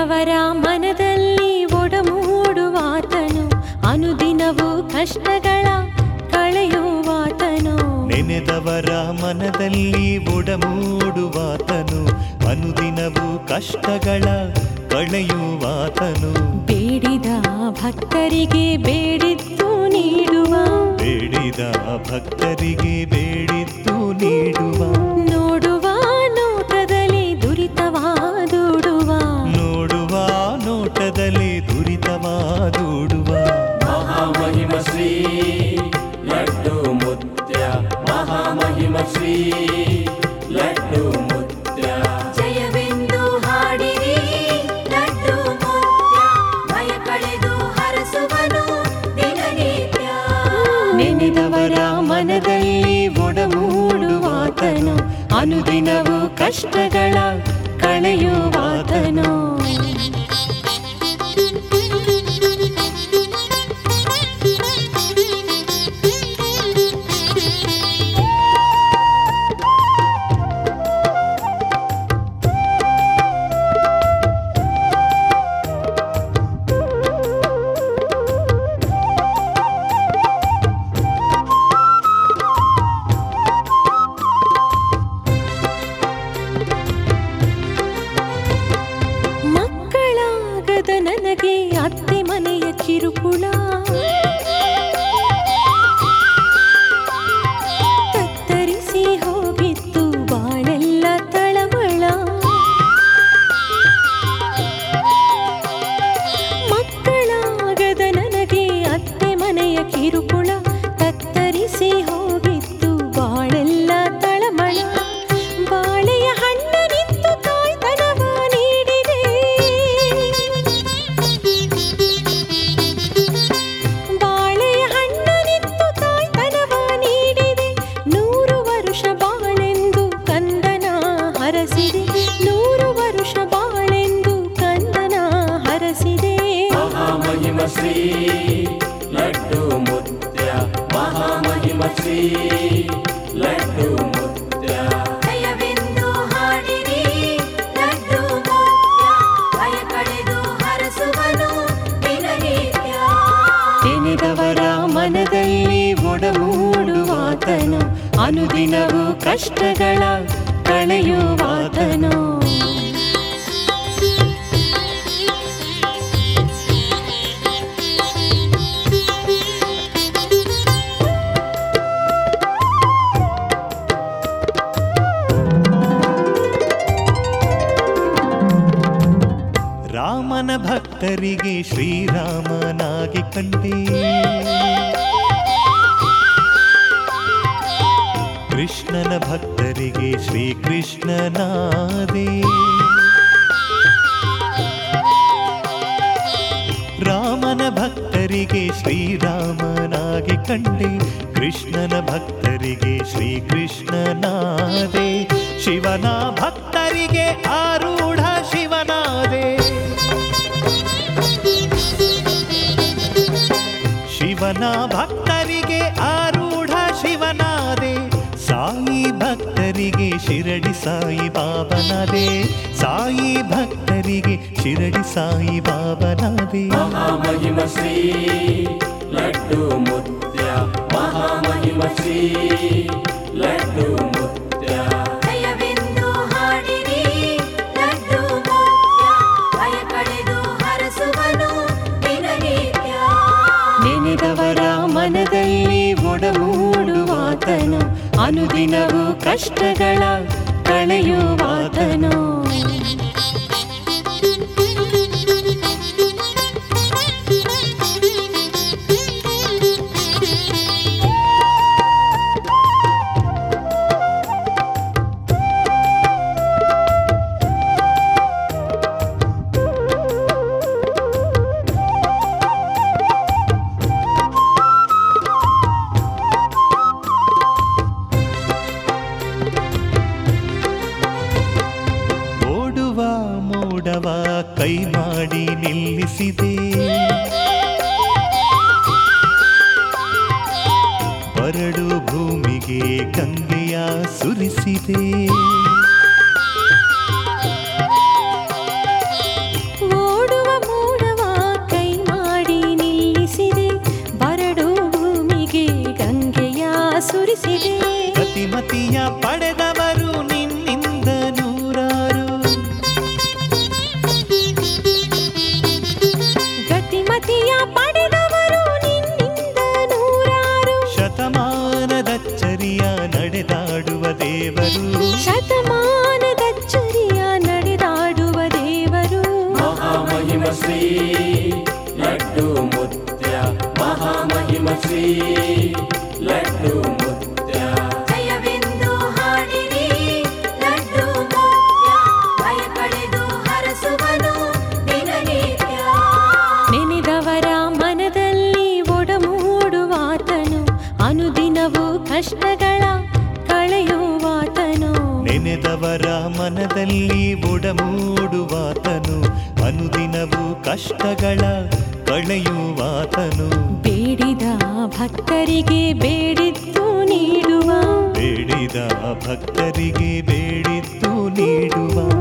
ನೆನೆದವರ ಮನದಲ್ಲಿ ಒಡಮೂಡುವಾತನು ಅನುದಿನವೂ ಕಷ್ಟಗಳ ಕಳೆಯುವಾತನು ನೆನೆದವರ ಮನದಲ್ಲಿ ಒಡಮೂಡುವಾತನು ಅನುದಿನವೂ ಕಷ್ಟಗಳ ಕಳೆಯುವಾತನು ಬೇಡಿದ ಭಕ್ತರಿಗೆ ಬೇಡಿದ್ದು ನೀಡುವ ಬೇಡಿದ ಭಕ್ತರಿಗೆ ಬೇಡಿದ್ದು ನೀಡುವ ನೋಡುವ ನೋಟದಲ್ಲಿ ದುರಿತವ ದೂಡುವ ನೋಡುವ ನೋಟದಲ್ಲಿ ದುರಿತವಾದೂಡುವ ಮಹಾಮಹಿಮ ಶ್ರೀ ಲಡ್ಡು ಮುತ್ಯ ಮಹಾಮಹಿಮ ಶ್ರೀ ಲಡ್ಡು ಮುತ್ಯ ಜಯವೆಂದು ಹಾಡಿರಿ ಲಡ್ಡು ಮುತ್ಯ ಭಯ ಕಳೆದು ಹರಸುವನು ದಿನನಿತ್ಯ ನೆನೆದವರ ಮನದಲ್ಲಿ ಒಡಮೂಡುವಾತನು ಅನುದಿನವೂ ಕಷ್ಟಗಳ ಕಳೆಯುವಾತನು ಮಕ್ಕಳಾಗದ ನನಗೆ ಅತ್ತೆ ಮನೆಯ ಕಿರುಕುಳ ತತ್ತರಿಸಿ ಹೋಗಿತ್ತು ಬಾಳೆಲ್ಲ ತಳಮಳ ಮಕ್ಕಳಾಗದ ನನಗೆ ಅತ್ತೆ ಮನೆಯ ಕಿರುಕುಳ ತತ್ತರಿಸಿ ಹೋಗಿತ್ತು ಬಾಳೆಲ್ಲ ತಳಮಳ ಬಾಳೆಯ ಹಣ್ಣನಿತ್ತು ತಾಯ್ತನವ ನೀಡಿದೆ ಬಾಳೆಯ ಹಣ್ಣನಿತ್ತು ತಾಯ್ತನವ ನೀಡಿದೆ ನೂರು ವರುಷ ಬಾಳೆಂದು ಕಂದನ ಹರಸಿದೆ ನೂರು ವರುಷ ಬಾಳೆಂದು ಕಂದನ ಹರಸಿದೆ ಮಹಾಮಹಿಮ ಶ್ರೀ ಲಡ್ಡು ಮುತ್ಯ ಮಹಾಮಹಿಮ ಶ್ರೀ ಲಡ್ಡು ಮುತ್ಯ ಜಯವೆಂದು ಹಾಡಿರಿ ಲಡ್ಡು ಮುತ್ಯ ಭಯ ಕಳೆದು ಹರಸುವನು ದಿನನಿತ್ಯ ನೆನೆದವರ ಮನದಲ್ಲಿ ಒಡಮೂಡುವಾತನು ಅನುದಿನವೂ ಕಷ್ಟಗಳ ಕಳೆಯುವಾತನು ರಾಮನ ಭಕ್ತರಿಗೆ ಶ್ರೀರಾಮನಾಗಿ ಕಂಡೇ ಕೃಷ್ಣನ ಭಕ್ತರಿಗೆ ಶ್ರೀಕೃಷ್ಣನಾದೇ ರಾಮನ ಭಕ್ತರಿಗೆ ಶ್ರೀರಾಮನಾಗಿ ಕಂಡೆ ಕೃಷ್ಣನ ಭಕ್ತರಿಗೆ ಶ್ರೀಕೃಷ್ಣನಾದೆ ಶಿವನ ಭಕ್ತರಿಗೆ ಆರೂಢ ಶಿವನಾದೆ ಶಿವನ ಭಕ್ತರಿಗೆ ಆರೂಢ ಶಿವನಾದೆ ಸಾಯಿ ಭಕ್ತರಿಗೆ ಶಿರಡಿ ಸಾಯಿ ಬಾಬನಾದೆ ಸಾಯಿ ಭಕ್ತರಿಗೆ ಶಿರಡಿ ಸಾಯಿ ಬಾಬನಾದೆ ಮಹಾಮಹಿಮ ಶ್ರೀ ಲಡ್ಡು ಮುತ್ಯ ಮಹಾಮಹಿಮ ಶ್ರೀ ಲಡ್ಡು ಮುತ್ಯ ಜಯವೆಂದು ಹಾಡಿರಿ ಲಡ್ಡು ಮುತ್ಯ ಭಯ ಕಳೆದು ಹರಸುವನು ದಿನನಿತ್ಯ ನೆನೆದವರ ಮನದಲ್ಲಿ ಒಡಮೂಡುವಾತನು ಅನುದಿನವೂ ಕಷ್ಟಗಳ ಕಳೆಯುವಾತನು ಓಡುವ ಮೋಡವ ಕೈ ಮಾಡಿ ನಿಲ್ಲಿಸಿದೆ ಬರಡು ಭೂಮಿಗೆ ಗಂಗೆಯ ಸುರಿಸಿದೆ ಗತಿಮತಿಯ ಪಡೆದವರು ನಿನ್ನಿಂದ ನೂರಾರು ಗತಿಮತಿಯ ಪಡೆದವರು ನಿನ್ನಿಂದ ನೂರಾರು ಶತಮಾನದಚ್ಚರಿಯ ನಡೆದಾಡುವ ದೇವರು ಶತಮಾನದಚ್ಚರಿಯ ನಡೆದಾಡುವ ದೇವರು ಮಹಾಮಹಿಮ ಶ್ರೀ ಲಡ್ಡು ಮುತ್ಯ ಮಹಾಮಹಿಮ ಶ್ರೀ ಲಡ್ಡು ಮುತ್ಯ ಜಯವೆಂದು ಹಾಡಿರಿ ಲಡ್ಡು ಮುತ್ಯ ಭಯ ಕಳೆದು ಹರಸುವನು ದಿನನಿತ್ಯ ನೆನೆದವರ ಮನದಲ್ಲಿ ಒಡಮೂಡುವಾತನು ಅನುದಿನವೂ ಕಷ್ಟಗಳ ಕಳೆಯುವಾತನು ನೆನೆದವರ ಮನದಲ್ಲಿ ಒಡಮೂಡುವಾತನು ಅನುದಿನವೂ ಕಷ್ಟಗಳ ಕಳೆಯುವಾತನು ಬೇಡಿದ ಭಕ್ತರಿಗೆ ಬೇಡಿದ್ದು ನೀಡುವ ಬೇಡಿದ ಭಕ್ತರಿಗೆ ಬೇಡಿದ್ದು ನೀಡುವ